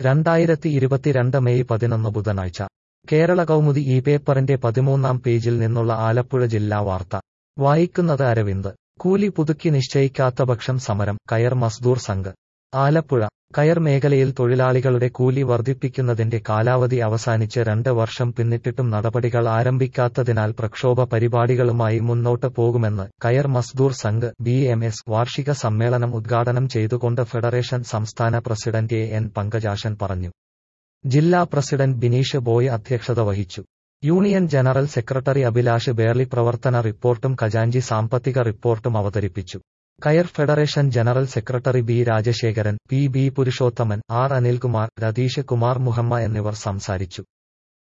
രണ്ടായിരത്തി ഇരുപത്തിരണ്ട് മെയ് പതിനൊന്ന് ബുധനാഴ്ച കേരള കൗമുദി ഈ പേപ്പറിന്റെ പതിമൂന്നാം പേജിൽ നിന്നുള്ള ആലപ്പുഴ ജില്ലാ വാർത്ത വായിക്കുന്നത് അരവിന്ദ് കൂലി പുതുക്കി നിശ്ചയിക്കാത്ത പക്ഷം സമരം കയർ മസ്ദൂർ സംഘ് ആലപ്പുഴ കയർ മേഖലയിൽ തൊഴിലാളികളുടെ കൂലി വർദ്ധിപ്പിക്കുന്നതിന്റെ കാലാവധി അവസാനിച്ച് രണ്ട് വർഷം പിന്നിട്ടിട്ടും നടപടികൾ ആരംഭിക്കാത്തതിനാൽ പ്രക്ഷോഭ പരിപാടികളുമായി മുന്നോട്ട് പോകുമെന്ന് coir Mazdoor Sangh B M S വാർഷിക സമ്മേളനം ഉദ്ഘാടനം ചെയ്തുകൊണ്ട് ഫെഡറേഷൻ സംസ്ഥാന പ്രസിഡന്റ് എ എൻ പങ്കജാശൻ പറഞ്ഞു ജില്ലാ പ്രസിഡന്റ് ബിനീഷ് ബോയ് അധ്യക്ഷത വഹിച്ചു union general secretary Abhilash Berly പ്രവർത്തന റിപ്പോർട്ടും ഖജാഞ്ചി സാമ്പത്തിക റിപ്പോർട്ടും അവതരിപ്പിച്ചു coir federation general secretary B Rajasekharan P B Purushothaman R Anilkumar Ratheesh Kumar Muhamma എന്നിവർ സംസാരിച്ചു